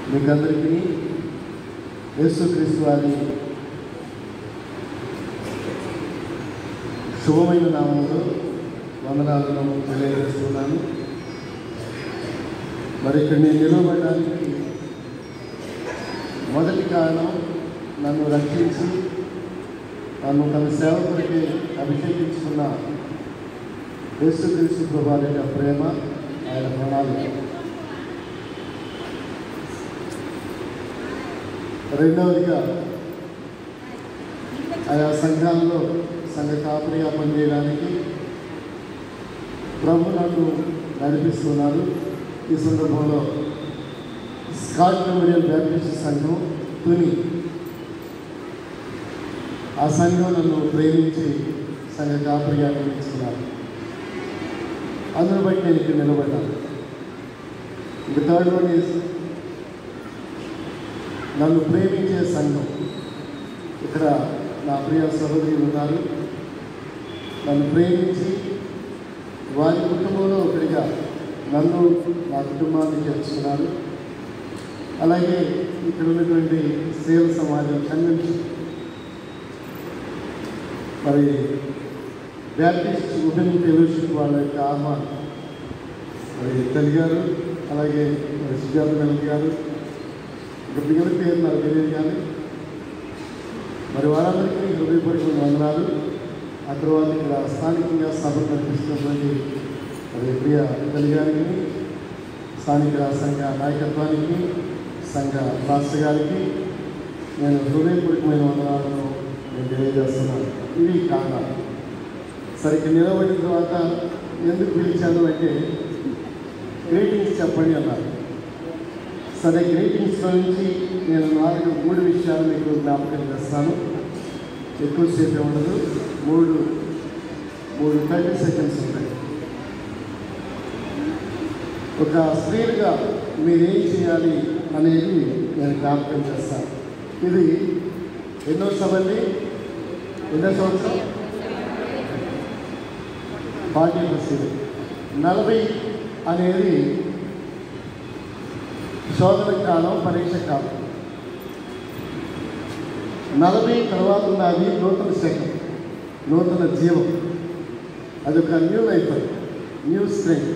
మీకందరికీ యేసుక్రీస్తు వారి శుభమైన నామంలో వందనాలను తెలియజేస్తున్నాను మరి ఇక్కడ నేను నిలవబడడానికి మొదటి కారణం నన్ను రక్షించి నన్ను తన సేవకుడికి అభిషేకించుకున్న యేసుక్రీస్తు ప్రభావ యొక్క ప్రేమ ఆయన ప్రణాళిక రెండవదిగా ఆయా సంఘాల్లో సంఘ కాపురిగా పనిచేయడానికి ప్రభు నన్ను నడిపిస్తున్నారు ఈ సందర్భంలో స్కాట్ మెమోరియల్ బ్యాప్టిస్ట్ సంఘం తుని ఆ సంఘం నన్ను ప్రేమించి సంఘ కాపురిగా నియమిస్తున్నారు అందును బట్టి నేను ఇక్కడ నిలబడ్డాను ఇంక థర్డ్ వన్ ఈజ్ నన్ను ప్రేమించే సంఘం ఇక్కడ నా ప్రియ సహోదరులు ఉన్నారు నన్ను ప్రేమించి వారి కుటుంబంలో ఒకటిగా నన్ను నా కుటుంబాన్ని చేర్చుకున్నారు అలాగే ఇక్కడ ఉన్నటువంటి సేవ సమాజం కన్వెన్షన్ మరి బ్యాప్టిస్ట్ ఉమెన్ ఫెలోషిప్ వాళ్ళ యొక్క ఆహ్వానం మరి తల్లి గారు అలాగే మరి సుజాత మెల్లి గారు ఇక మిగిలిన పేరు నాకు తెలియదు కానీ మరి వారందరికీ హృదయపూర్వక వందనాలు ఆ తర్వాత ఇక్కడ స్థానికంగా సభ నడిపిస్తున్నటువంటి మరి ప్రియ తల్లి గారికి స్థానిక సంఘ నాయకత్వానికి సంఘ రాష్ట్ర గారికి నేను హృదయపూర్వకమైన వందనాలను నేను తెలియజేస్తున్నాను ఇవి కారణాలు సరిగ్గా నిలబడిన తర్వాత ఎందుకు పిలిచాను అంటే గ్రీటింగ్స్ చెప్పండి అన్నారు సరే గ్రీటింగ్స్లో నుంచి నేను నాలుగు మూడు విషయాలు మీకు జ్ఞాపకం చేస్తాను ఎక్కువసేపు ఉండదు మూడు మూడు థర్టీ సెకండ్స్ ఉంటాయి ఒక స్త్రీలుగా మీరేం చేయాలి అనేది నేను జ్ఞాపకం చేస్తాను ఇది ఎన్నో సభండి ఎన్నో సంవత్సరం పార్టీ బస్సు నలభై అనేది శోధన కాలం పరీక్ష కాలం నలభై తర్వాత ఉన్నది నూతన శకం నూతన జీవం అదొక న్యూ లైఫ్ న్యూ స్ట్రెంగ్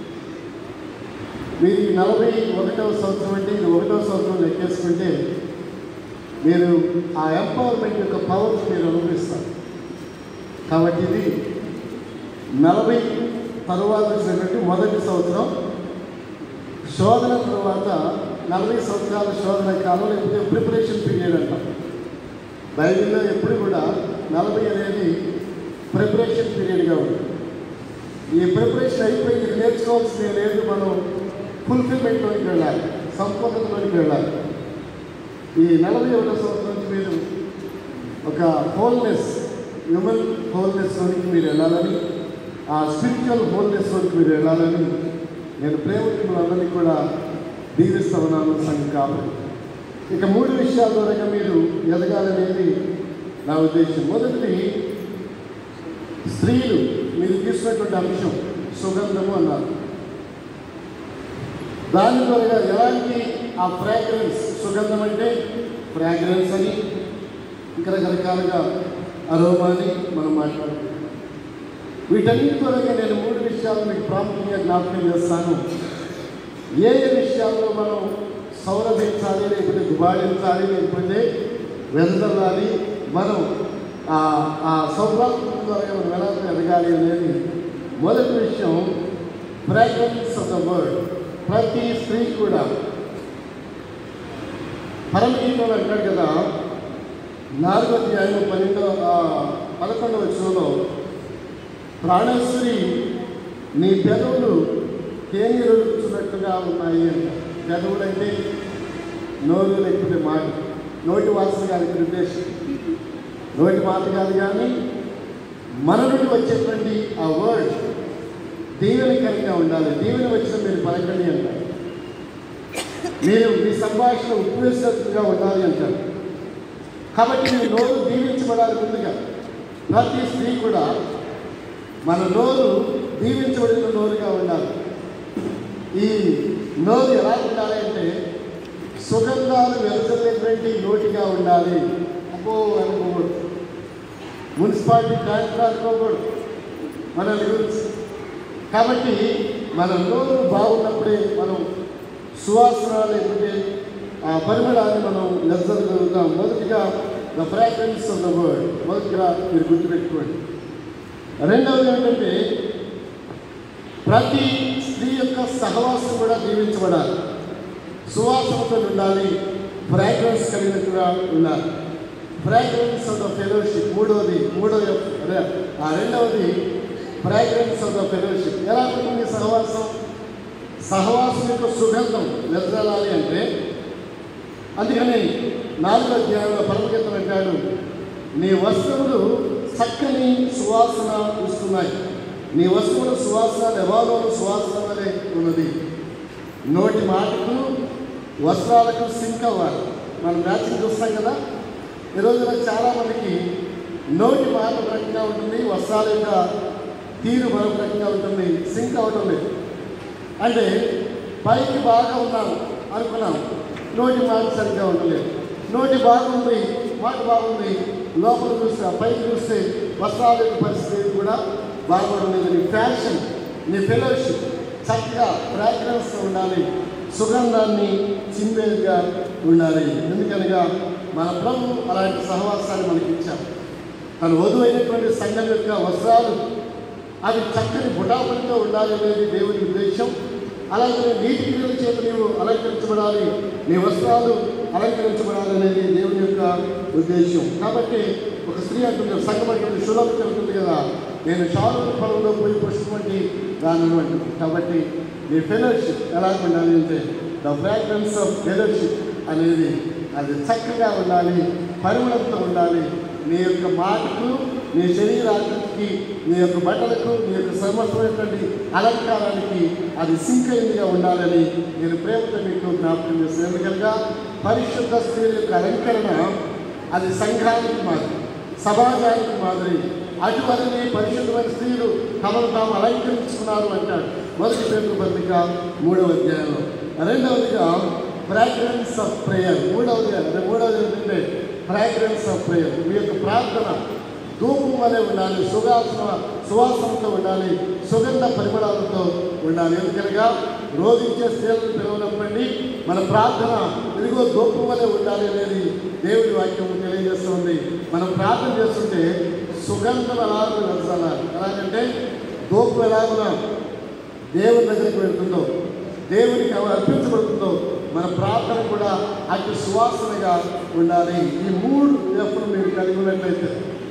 మీరు ఈ నలభై ఒకటవ సంవత్సరం అంటే ఇది ఒకటవ సంవత్సరం లెక్కేసుకుంటే మీరు ఆ ఎంపవర్మెంట్ యొక్క పవర్ మీరు అనుభవిస్తారు కాబట్టి ఇది నలభై తరువాత వచ్చినటువంటి మొదటి సంవత్సరం శోధన తర్వాత నలభై సంవత్సరాల శోధన కాలం లేకపోతే ప్రిపరేషన్ పీరియడ్ అంటాం బైబిల్లో ఎప్పుడు కూడా నలభై అనేది ప్రిపరేషన్ పీరియడ్గా ఉంది ఈ ప్రిపరేషన్ అయిపోయి ఇది నేర్చుకోవాల్సింది లేదు మనం ఫుల్ఫిల్మెంట్లోకి వెళ్ళాలి సంపూర్ణతలోకి వెళ్ళాలి ఈ నలభై ఒకటో సంవత్సరం నుంచి మీరు ఒక హోల్నెస్ హ్యూమన్ హోల్నెస్లోనికి మీరు వెళ్ళాలని ఆ స్పిరిచువల్ హోల్నెస్లోకి మీరు వెళ్ళాలని నేను ప్రేమికులందరినీ కూడా దీవిస్తా ఉన్నాను సంఘ కాబట్టి ఇక మూడు విషయాల ద్వారా మీరు ఎదగాలనేది నా ఉద్దేశం మొదటిది స్త్రీలు మీరు తీసుకున్నటువంటి అంశం సుగంధము అన్నారు దాని ద్వారా ఎలాంటి ఆ ఫ్రాగ్రెన్స్ సుగంధం అంటే ఫ్రాగ్రెన్స్ అని ఇంకా రకరకాలుగా అరోమా అని మనం మాట్లాడుకుంటాం వీటన్నిటి ద్వారా నేను మూడు విషయాలు మీకు ప్రాముఖ్యంగా జ్ఞాపకం చేస్తాను ఏ ఏ విషయాల్లో మనం సౌరభించాలి లేకపోతే గుబాడించాలి లేకపోతే వెదజల్లాలి మనం ఆ సౌభాగ్యం ద్వారా మనం ఎలా ఎదగాలి అనేది మొదటి విషయం ఫ్రాగ్రెన్స్ ఆఫ్ ద వరల్డ్ ప్రతి స్త్రీ కూడా పరమగీతంలో అంటాడు కదా నాలుగో అధ్యాయం పన్నెండో పదకొండవ వచ్చంలో ప్రాణశ్రీ నీ పెదవులు తేనెరుచున్నట్టుగా ఉన్నాయి అంట పెదవులు అంటే నోరు లేకపోతే మాట నోటి వాసన కాదు ఇక్కడ ఉద్దేశం నోటి మాట కాదు కానీ మన నుండి వచ్చేటువంటి ఆ వర్డ్ దీవెనకరంగా ఉండాలి దీవెన వచ్చిన మీరు పలకండి అంటారు మీరు మీ సంభాషణ ఉపయోగించినట్టుగా ఉండాలి అంటారు కాబట్టి మీరు నోరు దీవించబడాలి ముందుగా ప్రతి స్త్రీ కూడా మన నోరు దీవించబడిన నోరుగా ఉండాలి ఈ నోరు ఎలా ఉండాలి అంటే సుగంధాలు వెదజల్లేటువంటి నోటిగా ఉండాలి అబ్బో అనుకోకూడదు మున్సిపాలిటీ ట్యాంక్ అనుకోకూడదు మనల్ని గురించి కాబట్టి మన నోరు బాగున్నప్పుడే మనం సువాసన లేకపోతే ఆ పరిమళాన్ని మనం వెదజల్లగలుగుతాం మొదటిగా the fragrance of the word మొదటిగా మీరు గుర్తుపెట్టుకోండి రెండవది ఏంటంటే ప్రతి స్త్రీ యొక్క సహవాసం కూడా దీవించబడాలి సువాసనతో ఉండాలి ఫ్రాగ్రెన్స్ కలిగినట్టుగా ఉండాలి ఫ్రాగ్రెన్స్ ఆఫ్ ద ఫెలోషిప్ మూడవది మూడవ అదే ఆ రెండవది ఫ్రాగ్రెన్స్ ఆఫ్ ద ఫెలోషిప్ ఎలా ఉంటుంది సహవాసం సహవాసం యొక్క సుగంధం వెదజల్లాలి అంటే అందుకని నాలుగో అధ్యాయంలో పరమగీతం అంటాడు నీ వస్తువులు చక్కని సువాసన ఇస్తున్నాయి నీ వస్తువుల సువాసన లెబాలోను సువాసన వలె ఉన్నది నోటి మాటకు వస్త్రాలకు సింక్ అవ్వాలి మనం మ్యాచింగ్ చూస్తాం కదా ఈ రోజున చాలామందికి నోటి మాట ఒక రకంగా ఉంటుంది వస్త్రాల యొక్క తీరు మరొక రకంగా ఉంటుంది సింక్ అవటం లేదు అంటే పైకి బాగా ఉన్నాను అనుకున్నాం నోటి మాట సరిగ్గా ఉండలేదు నోటి బాగుంది మాట బాగుంది లోపల చూస్తే పైకి చూస్తే వస్త్రాల యొక్క పరిస్థితి కూడా బాగుండలేదు నీ ఫ్యాషన్ నీ ఫెలోషిప్ చక్కగా ఫ్రాగ్రెన్స్ ఉండాలి సుగంధాన్ని చిందేదిగా ఉండాలి ఎందుకనగా మన ప్రభు అలాంటి సహవాసాన్ని మనకి ఇచ్చారు తన వధువైనటువంటి సంఘం యొక్క వస్త్రాలు అవి చక్కని బుటాబుడితో ఉండాలి అనేది దేవుని ఉద్దేశం అలాగే నీటి క్రియల చేత నీవు అలంకరించబడాలి నీ వస్త్రాలు అలంకరించబడాలి అనేది దేవుని యొక్క ఉద్దేశం కాబట్టి ఒక స్త్రీ అంటుంది సంఘం అంటుంది సులభం ఉంటుంది కదా నేను షారు పొలంలో పోయి పుష్పం వంటి దాని అంటుంది కాబట్టి నీ ఫెలోషిప్ ఎలా ఉండాలి అంటే ద ఫ్రాగ్రెన్స్ ఆఫ్ ఫెలోషిప్ అనేది అది చక్కగా ఉండాలి పరిమళంతో ఉండాలి నీ యొక్క మాటకు నీ శరీరానికి నీ యొక్క బట్టలకు నీ యొక్క సమస్తమైనటువంటి అలంకారానికి అది సింకైందిగా ఉండాలని నేను ప్రేమతో మీకు జ్ఞాపకం చేస్తాను ఎందుకనగా పరిశుద్ధ స్త్రీల యొక్క అలంకరణ అది సంఘానికి మాదిరి సమాజానికి మాదిరి అటువలని పరిశుద్ధమైన స్త్రీలు తమను తాము అలంకరించుకున్నారు అంటాడు మొదటి పేరు పత్రిక మూడవ అధ్యాయంలో రెండవదిగా ఫ్రాగ్రెన్స్ ఆఫ్ ప్రేయర్ మూడవది అదే మూడవది ఏంటంటే ఫ్రాగ్రెన్స్ ఆఫ్ ప్రేయర్ మీ యొక్క ప్రార్థన ధూపం వలె ఉండాలి సువాసన సువాసనతో ఉండాలి సుగంధ పరిమళాలతో ఉండాలి ఎందుకనగా రోధించే స్త్రీలను పిలవనప్పండి మన ప్రార్థన ఇదిగో ధూపం వలె ఉండాలి అనేది దేవుడి వాక్యం తెలియజేస్తుంది మనం ప్రార్థన చేస్తుంటే సుగంధం ఎలాగో వెదజల్లాలి ఎలాగంటే ధూపం ఎలాగునా దేవుని దగ్గరికి వెళ్తుందో దేవునికి అవి అర్పించబడుతుందో మన ప్రార్థన కూడా అతి సువాసనగా ఉండాలి ఈ మూడు ఎప్పుడు మీరు కలిగి ఉన్నట్లయితే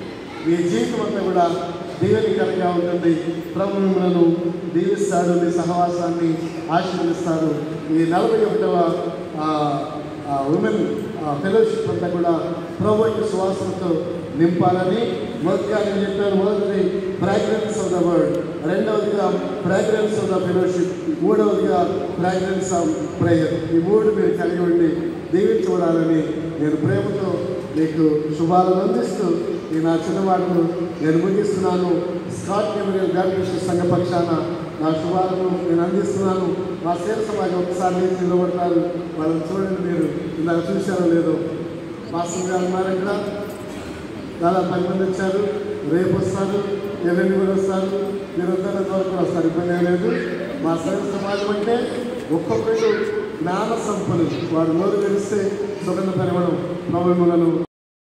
మీ జీవితం అంతా కూడా దీవెనికరంగా ఉంటుంది ప్రభు మిమ్మలను దీవిస్తాడు మీ సహవాసాన్ని ఆశీర్వదిస్తాడు ఈ నలభై ఒకటవ ఉమెన్ ఫెలోషిప్ అంతా కూడా ప్రభు యొక్క సువాసనతో నింపాలని మొదటిగా నేను చెప్పాను మొదటిది ఫ్రాగ్రెన్స్ ఆఫ్ ద వర్డ్ రెండవదిగా ఫ్రాగ్రెన్స్ ఆఫ్ ద ఫెలోషిప్ మూడవదిగా ఫ్రాగ్రెన్స్ ఆఫ్ ప్రేయర్ ఈ మూడు మీరు కలిగి ఉండి దీవించబడాలని నేను ప్రేమతో మీకు శుభాలను అందిస్తూ ఈ నా చిన్నవాడును నేను ముగిస్తున్నాను స్కాట్ మెమోరియల్ గార్డెన్స్ సంఘ పక్షాన నా శుభాలను నేను అందిస్తున్నాను మా సేవ సమాజం ఒకసారి లేచి నిలబడతారు వాళ్ళని చూడండి మీరు ఇందాక చూశారో లేదో మాస్టర్ గారు ఉన్నారు ఇక్కడ దాదాపు పది మంది వచ్చారు రేపు వస్తారు ఎల్లుండి కూడా వస్తారు మీరు వద్దన్న వరకు కూడా వస్తారు ఇబ్బంది ఏం లేదు మా సేవ సమాజం అంటే ఒక్కొక్కరు జ్ఞాన సంపన్నులు వారు నోరు తెలిస్తే సుగంధ పరిమళం నవములను